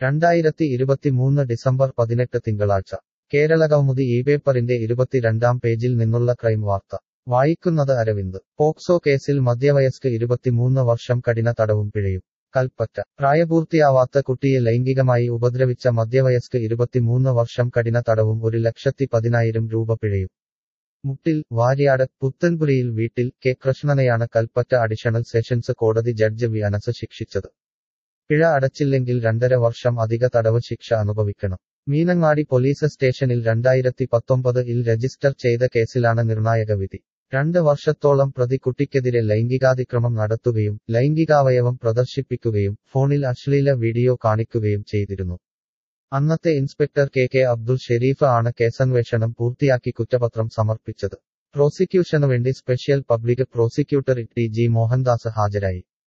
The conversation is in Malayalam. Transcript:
രണ്ടായിരത്തി ഇരുപത്തിമൂന്ന് ഡിസംബർ പതിനെട്ട് തിങ്കളാഴ്ച കേരളകൗമുദി ഈ പേപ്പറിന്റെ ഇരുപത്തിരണ്ടാം പേജിൽ നിന്നുള്ള ക്രൈം വാർത്ത വായിക്കുന്നത് അരവിന്ദ് പോക്സോ കേസിൽ മധ്യവയസ്ക് ഇരുപത്തിമൂന്ന് വർഷം കഠിന തടവും പിഴയും കൽപ്പറ്റ പ്രായപൂർത്തിയാവാത്ത കുട്ടിയെ ലൈംഗികമായി ഉപദ്രവിച്ച മധ്യവയസ്ക് ഇരുപത്തിമൂന്ന് വർഷം കഠിന തടവും ഒരു ലക്ഷത്തി പതിനായിരം രൂപ പിഴയും മുട്ടിൽ വാര്യാട് പുത്തൻപുരയിൽ വീട്ടിൽ കെ കൃഷ്ണനെയാണ് കൽപ്പറ്റ അഡീഷണൽ സെഷൻസ് കോടതി ജഡ്ജ് വി അനസ് ശിക്ഷിച്ചത് പിഴ അടച്ചില്ലെങ്കിൽ രണ്ടര വർഷം അധിക തടവ് ശിക്ഷ അനുഭവിക്കണം മീനങ്ങാടി പോലീസ് സ്റ്റേഷനിൽ രണ്ടായിരത്തി പത്തൊമ്പത് ഇൽ രജിസ്റ്റർ ചെയ്ത കേസിലാണ് നിർണായക വിധി രണ്ട് വർഷത്തോളം പ്രതി കുട്ടിക്കെതിരെ ലൈംഗികാതിക്രമം നടത്തുകയും ലൈംഗികാവയവം പ്രദർശിപ്പിക്കുകയും ഫോണിൽ അശ്ലീല വീഡിയോ കാണിക്കുകയും ചെയ്തിരുന്നു അന്നത്തെ inspector K K Abdul Sherif ആണ് കേസന്വേഷണം പൂർത്തിയാക്കി കുറ്റപത്രം സമർപ്പിച്ചത് പ്രോസിക്യൂഷനു വേണ്ടി special public prosecutor T G Mohandas ഹാജരായി